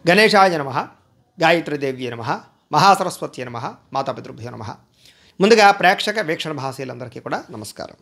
గణేశాయ నమ గాయత్రీదేవ్య నమ మహాసరస్వతి నమ మాతాపితృభ్యో నమ ముందుగా ప్రేక్షక వీక్షణ మహాశీలందరికీ కూడా నమస్కారం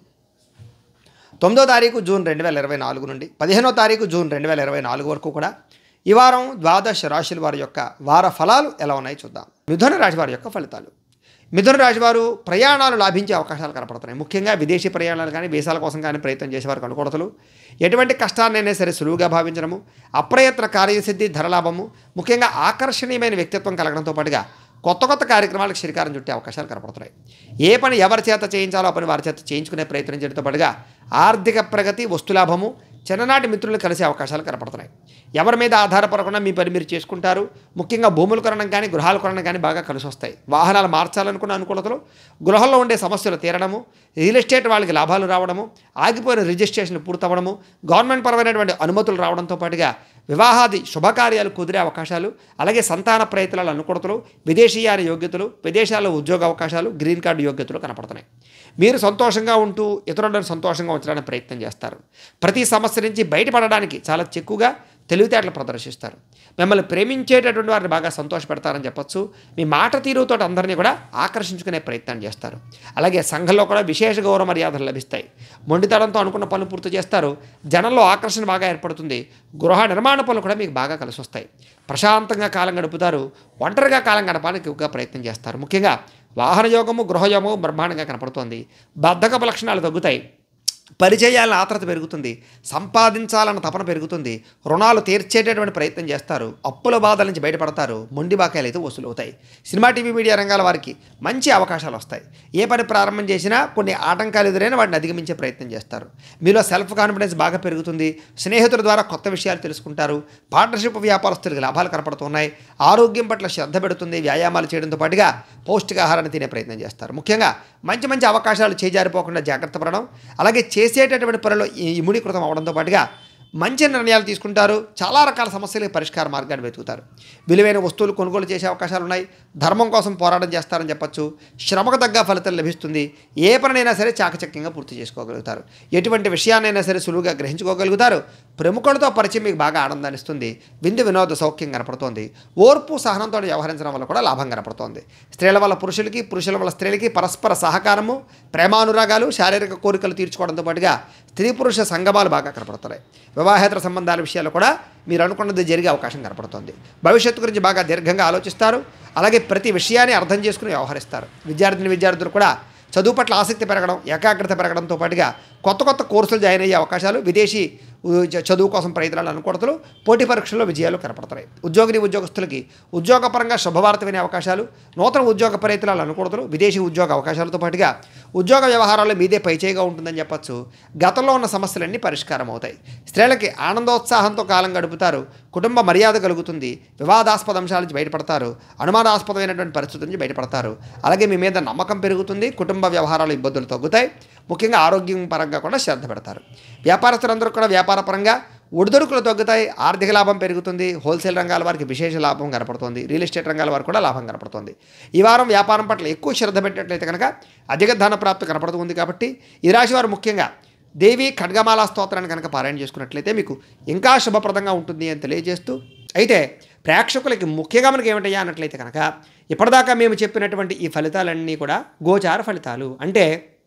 తొమ్మిదో తారీఖు జూన్ రెండు వేల ఇరవై నాలుగు నుండి పదిహేనో తారీఖు జూన్ రెండు వేల ఇరవై నాలుగు వరకు కూడా ఈ వారం ద్వాదశ రాశుల వారి యొక్క వార ఫలాలు ఎలా ఉన్నాయో చూద్దాం మిథున రాశి వారి యొక్క ఫలితాలు మిథున రాశి వారు ప్రయాణాలు లాభించే అవకాశాలు కనపడుతున్నాయి ముఖ్యంగా విదేశీ ప్రయాణాలు కానీ వీసాల కోసం కానీ ప్రయత్నం చేసేవారికి అనుకూలతలు ఎటువంటి కష్టాన్నైనా సరే సులువుగా భావించడము అప్రయత్న కార్యసిద్ధి ధరలాభము ముఖ్యంగా ఆకర్షణీయమైన వ్యక్తిత్వం కలగడంతో పాటుగా కొత్త కొత్త కార్యక్రమాలకు శ్రీకారం చుట్టే అవకాశాలు కనపడుతున్నాయి ఏ పని ఎవరి చేత చేయించాలో ఆ పని వారి చేత చేయించుకునే ప్రయత్నం చేయడంతో పాటుగా ఆర్థిక ప్రగతి వస్తులాభము చిన్ననాటి మిత్రులు కలిసే అవకాశాలు కనపడుతున్నాయి ఎవరి మీద ఆధారపడకుండా మీ పని మీరు చేసుకుంటారు ముఖ్యంగా భూములు కొనడం కానీ గృహాలు కొనడం కానీ బాగా కలిసి వస్తాయి వాహనాలు మార్చాలనుకున్న అనుకూలతలు గృహంలో ఉండే సమస్యలు తీరడము రియల్ ఎస్టేట్ వాళ్ళకి లాభాలు రావడము ఆగిపోయిన రిజిస్ట్రేషన్లు పూర్తవడము గవర్నమెంట్ పరమైనటువంటి అనుమతులు రావడంతో పాటుగా వివాహాది శుభకార్యాలు కుదిరే అవకాశాలు అలాగే సంతాన ప్రయత్నాలు అనుకూలతలు విదేశీయాల యోగ్యతలు విదేశాల్లో ఉద్యోగ అవకాశాలు గ్రీన్ కార్డు యోగ్యతలు కనపడుతున్నాయి మీరు సంతోషంగా ఉంటూ ఇతరులను సంతోషంగా ఉంచడానికి ప్రయత్నం చేస్తారు ప్రతి సమస్య నుంచి బయటపడడానికి చాలా చెక్కుగా తెలివితేటలు ప్రదర్శిస్తారు మిమ్మల్ని ప్రేమించేటటువంటి వారిని బాగా సంతోషపెడతారని చెప్పొచ్చు మీ మాట తీరుతో అందరినీ కూడా ఆకర్షించుకునే ప్రయత్నం చేస్తారు అలాగే సంఘంలో కూడా విశేష గౌరవ మర్యాదలు లభిస్తాయి మొండితనంతో అనుకున్న పనులు పూర్తి చేస్తారు జనంలో ఆకర్షణ బాగా ఏర్పడుతుంది గృహ నిర్మాణ పనులు కూడా మీకు బాగా కలిసి వస్తాయి ప్రశాంతంగా కాలం గడుపుతారు ఒంటరిగా కాలం గడపడానికి ఎక్కువగా ప్రయత్నం చేస్తారు ముఖ్యంగా వాహన యోగము గృహయోగము బ్రహ్మాండంగా కనపడుతోంది బద్ధకపు లక్షణాలు తగ్గుతాయి పరిచయాలను ఆత్రత పెరుగుతుంది సంపాదించాలన్న తపన పెరుగుతుంది రుణాలు తీర్చేటటువంటి ప్రయత్నం చేస్తారు అప్పుల బాధల నుంచి బయటపడతారు మొండి బాకాయలు అయితే వసూలు అవుతాయి సినిమా టీవీ మీడియా రంగాల వారికి మంచి అవకాశాలు వస్తాయి ఏ పని ప్రారంభం చేసినా కొన్ని ఆటంకాలు ఎదురైనా వాటిని అధిగమించే ప్రయత్నం చేస్తారు మీలో సెల్ఫ్ కాన్ఫిడెన్స్ బాగా పెరుగుతుంది స్నేహితుల ద్వారా కొత్త విషయాలు తెలుసుకుంటారు పార్ట్నర్షిప్ వ్యాపారస్తులకు లాభాలు కనపడుతున్నాయి ఆరోగ్యం పట్ల శ్రద్ధ పెడుతుంది వ్యాయామాలు చేయడంతో పాటుగా పౌష్టికాహారాన్ని తినే ప్రయత్నం చేస్తారు ముఖ్యంగా మంచి మంచి అవకాశాలు చేజారిపోకుండా జాగ్రత్త పడడం అలాగే చేసేటటువంటి పనిలో ఈ ఇముడీకృతం అవడంతో పాటుగా మంచి నిర్ణయాలు తీసుకుంటారు చాలా రకాల సమస్యలకు పరిష్కార మార్గాన్ని వెతుకుతారు విలువైన వస్తువులు కొనుగోలు చేసే అవకాశాలు ఉన్నాయి ధర్మం కోసం పోరాటం చేస్తారని చెప్పొచ్చు శ్రమకు తగ్గ ఫలితం లభిస్తుంది ఏ పనినైనా సరే చాకచక్యంగా పూర్తి చేసుకోగలుగుతారు ఎటువంటి విషయాన్నైనా సరే సులువుగా గ్రహించుకోగలుగుతారు ప్రముఖులతో పరిచయం మీకు బాగా ఆనందాన్ని ఇస్తుంది విందు వినోద సౌఖ్యం కనపడుతోంది ఓర్పు సహనంతో వ్యవహరించడం వల్ల కూడా లాభం కనపడుతోంది స్త్రీల వల్ల పురుషులకి పురుషుల వల్ల స్త్రీలకి పరస్పర సహకారము ప్రేమానురాగాలు శారీరక కోరికలు తీర్చుకోవడంతో పాటుగా స్త్రీ పురుష సంగమాలు బాగా కనపడుతున్నాయి వివాహేతర సంబంధాల విషయాలు కూడా మీరు అనుకున్నది జరిగే అవకాశం కనపడుతుంది భవిష్యత్తు గురించి బాగా దీర్ఘంగా ఆలోచిస్తారు అలాగే ప్రతి విషయాన్ని అర్థం చేసుకుని వ్యవహరిస్తారు విద్యార్థిని విద్యార్థులు కూడా చదువు పట్ల ఆసక్తి పెరగడం ఏకాగ్రత పెరగడంతో పాటుగా కొత్త కొత్త కోర్సులు జాయిన్ అయ్యే అవకాశాలు విదేశీ ఉ- చ- చదువు కోసం ప్రయత్నాలు అనుకూడతలు పోటీ పరీక్షల్లో విజయాలు కనపడుతున్నాయి ఉద్యోగిని ఉద్యోగస్తులకి ఉద్యోగపరంగా శుభవార్త వినే అవకాశాలు నూతన ఉద్యోగ ప్రయత్నాలు అనుకూడతలు విదేశీ ఉద్యోగ అవకాశాలతో పాటుగా ఉద్యోగ వ్యవహారాల్లో మీదే పైచేయిగా ఉంటుందని చెప్పొచ్చు గతంలో ఉన్న సమస్యలన్నీ పరిష్కారం అవుతాయి స్త్రీలకి ఆనందోత్సాహంతో కాలం గడుపుతారు కుటుంబ మర్యాద కలుగుతుంది వివాదాస్పద అంశాల నుంచి బయటపడతారు అనుమానాస్పదమైనటువంటి పరిస్థితుల నుంచి బయటపడతారు అలాగే మీ మీద నమ్మకం పెరుగుతుంది కుటుంబ వ్యవహారాలు ఇబ్బందులు తగ్గుతాయి ముఖ్యంగా ఆరోగ్యం పరంగా కూడా శ్రద్ధ పెడతారు వ్యాపారస్తులందరూ కూడా వ్యాపార పరంగా ఒడిదొడుకులు తగ్గుతాయి ఆర్థిక లాభం పెరుగుతుంది హోల్సేల్ రంగాల వారికి విశేష లాభం కనపడుతుంది రియల్ ఎస్టేట్ రంగాల వారికి కూడా లాభం కనపడుతుంది ఈ వారం వ్యాపారం పట్ల ఎక్కువ శ్రద్ధ పెట్టినట్లయితే కనుక అధిక ధన ప్రాప్తి కనపడుతుంది కాబట్టి ఈ రాశి వారు ముఖ్యంగా దేవి ఖడ్గమాల స్తోత్రాన్ని కనుక పారాయణ చేసుకున్నట్లయితే మీకు ఇంకా శుభప్రదంగా ఉంటుంది అని తెలియజేస్తూ అయితే ప్రేక్షకులకి ముఖ్యంగా మనకి ఏమిటయ్యా అన్నట్లయితే కనుక ఇప్పటిదాకా మేము చెప్పినటువంటి ఈ ఫలితాలన్నీ కూడా గోచార ఫలితాలు అంటే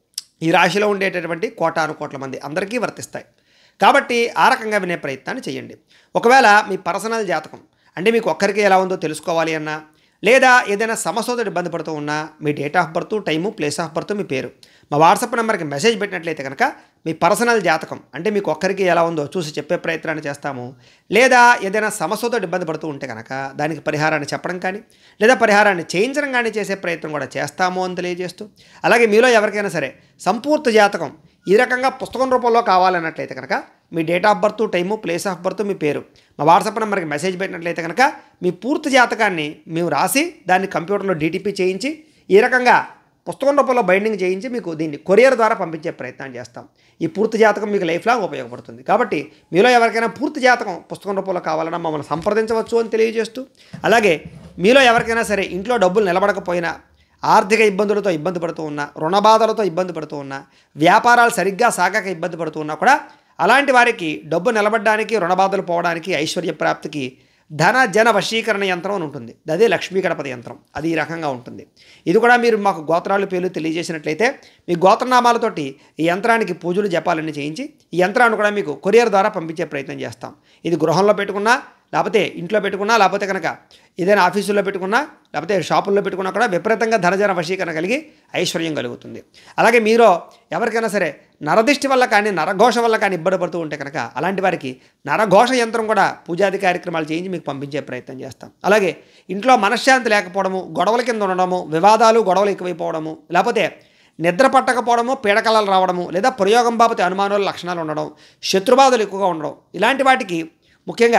ఈ రాశిలో ఉండేటటువంటి కోటాను కోట్ల మంది అందరికీ వర్తిస్తాయి కాబట్టి ఆ రకంగా వినే ప్రయత్నాన్ని చేయండి ఒకవేళ మీ పర్సనల్ జాతకం అంటే మీకు ఒక్కరికి ఎలా ఉందో తెలుసుకోవాలి అన్నా లేదా ఏదైనా సమస్యతో ఇబ్బంది పడుతూ ఉన్నా మీ date of birth time place of birth మీ పేరు మా వాట్సాప్ నెంబర్కి మెసేజ్ పెట్టినట్లయితే కనుక మీ పర్సనల్ జాతకం అంటే మీకు ఒక్కరికి ఎలా ఉందో చూసి చెప్పే ప్రయత్నాన్ని చేస్తాము లేదా ఏదైనా సమస్యతో ఇబ్బంది పడుతూ ఉంటే కనుక దానికి పరిహారాన్ని చెప్పడం కానీ లేదా పరిహారాన్ని చేయించడం కానీ చేసే ప్రయత్నం కూడా చేస్తాము అని తెలియజేస్తూ అలాగే మీలో ఎవరికైనా సరే సంపూర్తి జాతకం ఈ రకంగా పుస్తకం రూపంలో కావాలన్నట్లయితే కనుక మీ date of birth time place of birth మీ పేరు మా వాట్సాప్ నెంబర్కి మెసేజ్ పెట్టినట్లయితే కనుక మీ పూర్తి జాతకాన్ని మేము రాసి దాన్ని కంప్యూటర్లో డీటీపీ చేయించి ఈ రకంగా పుస్తకం రూపంలో బైండింగ్ చేయించి మీకు దీన్ని కొరియర్ ద్వారా పంపించే ప్రయత్నం చేస్తాం ఈ పూర్తి జాతకం మీకు లైఫ్ లాంగ్ ఉపయోగపడుతుంది కాబట్టి మీలో ఎవరికైనా పూర్తి జాతకం పుస్తకం రూపంలో కావాలన్నా మమ్మల్ని సంప్రదించవచ్చు అని తెలియజేస్తూ అలాగే మీలో ఎవరికైనా సరే ఇంట్లో డబ్బులు నిలబడకపోయినా ఆర్థిక ఇబ్బందులతో ఇబ్బంది పడుతూ ఉన్నా రుణ బాధలతో ఇబ్బంది పడుతూ ఉన్నా వ్యాపారాలు సరిగ్గా సాగక ఇబ్బంది పడుతూ ఉన్నా కూడా అలాంటి వారికి డబ్బు నిలబడడానికి రుణ బాధలు పోవడానికి ఐశ్వర్య ప్రాప్తికి ధన జన వశీకరణ యంత్రం అని ఉంటుంది అదే లక్ష్మీ గణపతి యంత్రం అది ఈ రకంగా ఉంటుంది ఇది కూడా మీరు మాకు గోత్రాలు పేర్లు తెలియజేసినట్లయితే మీ గోత్రనామాలతోటి ఈ యంత్రానికి పూజలు జపాలన్నీ చేయించి ఈ యంత్రాన్ని కూడా మీకు కొరియర్ ద్వారా పంపించే ప్రయత్నం చేస్తాం ఇది గృహంలో పెట్టుకున్నా లేకపోతే ఇంట్లో పెట్టుకున్నా లేకపోతే కనుక ఏదైనా ఆఫీసుల్లో పెట్టుకున్నా లేకపోతే షాపుల్లో పెట్టుకున్నా కూడా విపరీతంగా ధనజన వశీకరణ కలిగి ఐశ్వర్యం కలుగుతుంది అలాగే మీరు ఎవరికైనా సరే నరదిష్టి వల్ల కానీ నరఘోష వల్ల కానీ ఇబ్బంది పడుతూ ఉంటే కనుక అలాంటి వారికి నరఘోష యంత్రం కూడా పూజాది కార్యక్రమాలు చేయించి మీకు పంపించే ప్రయత్నం చేస్తాం అలాగే ఇంట్లో మనశ్శాంతి లేకపోవడము గొడవల కింద ఉండడము వివాదాలు గొడవలు ఎక్కువైపోవడము లేకపోతే నిద్ర పట్టకపోవడము పీడకలలు రావడము లేదా ప్రయోగం బాబతి అనుమానాల లక్షణాలు ఉండడం శత్రుబాధలు ఎక్కువగా ఉండడం ఇలాంటి వాటికి ముఖ్యంగా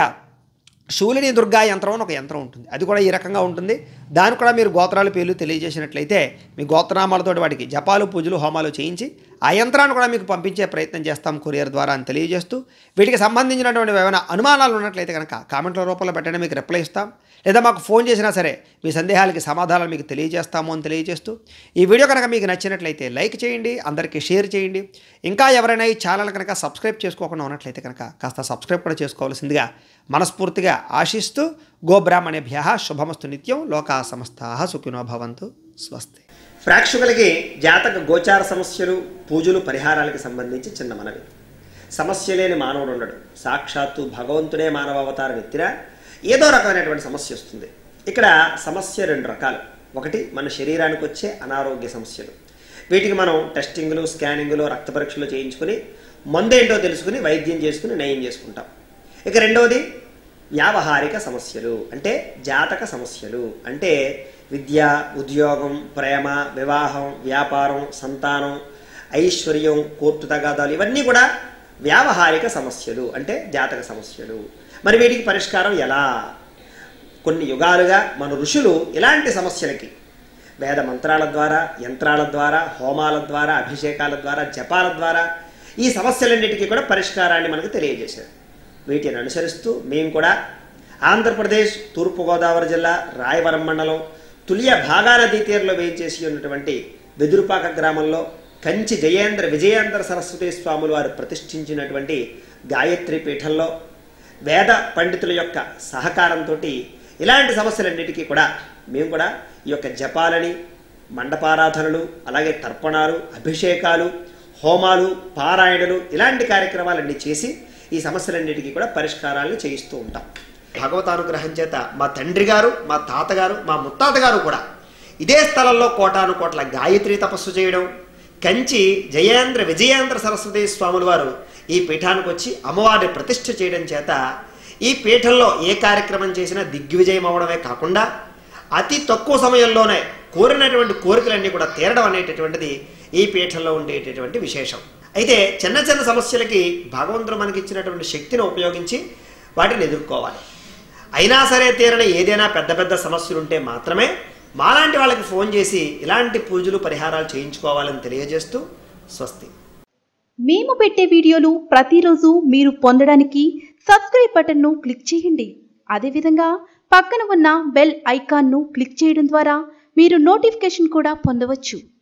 శూలిని దుర్గా యంత్రం అని ఒక యంత్రం ఉంటుంది అది కూడా ఈ రకంగా ఉంటుంది దానికి కూడా మీరు గోత్రాలు పేర్లు తెలియజేసినట్లయితే మీ గోత్రనామాలతో వాటికి జపాలు పూజలు హోమాలు చేయించి ఆ యంత్రాన్ని కూడా మీకు పంపించే ప్రయత్నం చేస్తాం కొరియర్ ద్వారా అని తెలియజేస్తూ వీటికి సంబంధించినటువంటి ఏమైనా అనుమానాలు ఉన్నట్లయితే కనుక కామెంట్ల రూపంలో పెట్టండి మీకు రిప్లై ఇస్తాం లేదా మాకు ఫోన్ చేసినా సరే మీ సందేహాలకి సమాధానాలు మీకు తెలియజేస్తాము అని తెలియజేస్తూ ఈ వీడియో కనుక మీకు నచ్చినట్లయితే లైక్ చేయండి అందరికీ షేర్ చేయండి ఇంకా ఎవరైనా ఈ ఛానల్ కనుక సబ్స్క్రైబ్ చేసుకోకుండా ఉన్నట్లయితే కనుక కాస్త సబ్స్క్రైబ్ కూడా చేసుకోవాల్సిందిగా మనస్ఫూర్తిగా ఆశిస్తూ గోబ్రాహ్మణేభ్య శుభమస్తు నిత్యం లోకా సమస్తా సుఖినో భవంతు స్వస్తి ప్రేక్షకులకి జాతక గోచార సమస్యలు పూజలు పరిహారాలకు సంబంధించి చిన్న మనవి సమస్య లేని మానవుడు ఉండడు సాక్షాత్తు భగవంతుడే మానవ అవతారం ఎత్తినా ఏదో రకమైనటువంటి సమస్య వస్తుంది ఇక్కడ సమస్య రెండు రకాలు ఒకటి మన శరీరానికి వచ్చే అనారోగ్య సమస్యలు వీటికి మనం టెస్టింగ్లు స్కానింగ్లు రక్త పరీక్షలు చేయించుకుని మందేంటో తెలుసుకుని వైద్యం చేసుకుని నయం చేసుకుంటాం ఇక రెండవది వ్యావహారిక సమస్యలు అంటే జాతక సమస్యలు అంటే విద్య ఉద్యోగం ప్రేమ వివాహం వ్యాపారం సంతానం ఐశ్వర్యం కోర్టు తగాదాలు ఇవన్నీ కూడా వ్యావహారిక సమస్యలు అంటే జాతక సమస్యలు మరి వీటికి పరిష్కారం ఎలా కొన్ని యుగాలుగా మన ఋషులు ఇలాంటి సమస్యలకి వేద మంత్రాల ద్వారా యంత్రాల ద్వారా హోమాల ద్వారా అభిషేకాల ద్వారా జపాల ద్వారా ఈ సమస్యలన్నిటికీ కూడా పరిష్కారాన్ని మనకు తెలియజేశారు వీటిని అనుసరిస్తూ మేము కూడా ఆంధ్రప్రదేశ్ తూర్పుగోదావరి జిల్లా రాయవరం మండలం తులియ భాగా నదీ తీరంలో వేయించేసి ఉన్నటువంటి వెదురుపాక గ్రామంలో కంచి జయేంద్ర విజయేంద్ర సరస్వతి స్వాములు వారు ప్రతిష్ఠించినటువంటి గాయత్రి పీఠంలో వేద పండితుల యొక్క సహకారంతో ఇలాంటి సమస్యలన్నిటికీ కూడా మేము కూడా ఈ యొక్క జపాలని మండపారాధనలు అలాగే తర్పణాలు అభిషేకాలు హోమాలు పారాయణలు ఇలాంటి కార్యక్రమాలన్నీ చేసి ఈ సమస్యలన్నిటికీ కూడా పరిష్కారాలను చేయిస్తూ ఉంటాం భగవతానుగ్రహం చేత మా తండ్రి గారు మా తాతగారు మా ముత్తాత గారు కూడా ఇదే స్థలంలో కోటాను కోట్ల గాయత్రి తపస్సు చేయడం కంచి జయేంద్ర విజయేంద్ర సరస్వతి స్వాముల వారు ఈ పీఠానికి వచ్చి అమ్మవారిని ప్రతిష్ఠ చేయడం చేత ఈ పీఠంలో ఏ కార్యక్రమం చేసినా దిగ్విజయం అవడమే కాకుండా అతి తక్కువ సమయంలోనే కోరినటువంటి కోరికలన్నీ కూడా తీరడం అనేటటువంటిది ఈ పీఠంలో ఉండేటటువంటి విశేషం అయితే చిన్న చిన్న సమస్యలకి భగవంతుడు మనకి ఇచ్చినటువంటి శక్తిని ఉపయోగించి వాటిని ఎదుర్కోవాలి అయినా సరే తీరని ఏదైనా పెద్ద పెద్ద సమస్యలు ఉంటే మాత్రమే మాలాంటి వాళ్ళకి ఫోన్ చేసి ఇలాంటి పూజలు పరిహారాలు చేయించుకోవాలని తెలియజేస్తూ స్వస్తి మేము పెట్టే వీడియోలు ప్రతిరోజు మీరు పొందడానికి సబ్స్క్రైబ్ బటన్ను క్లిక్ చేయండి అదేవిధంగా పక్కన ఉన్న బెల్ ఐకాన్ను క్లిక్ చేయడం ద్వారా మీరు నోటిఫికేషన్ కూడా పొందవచ్చు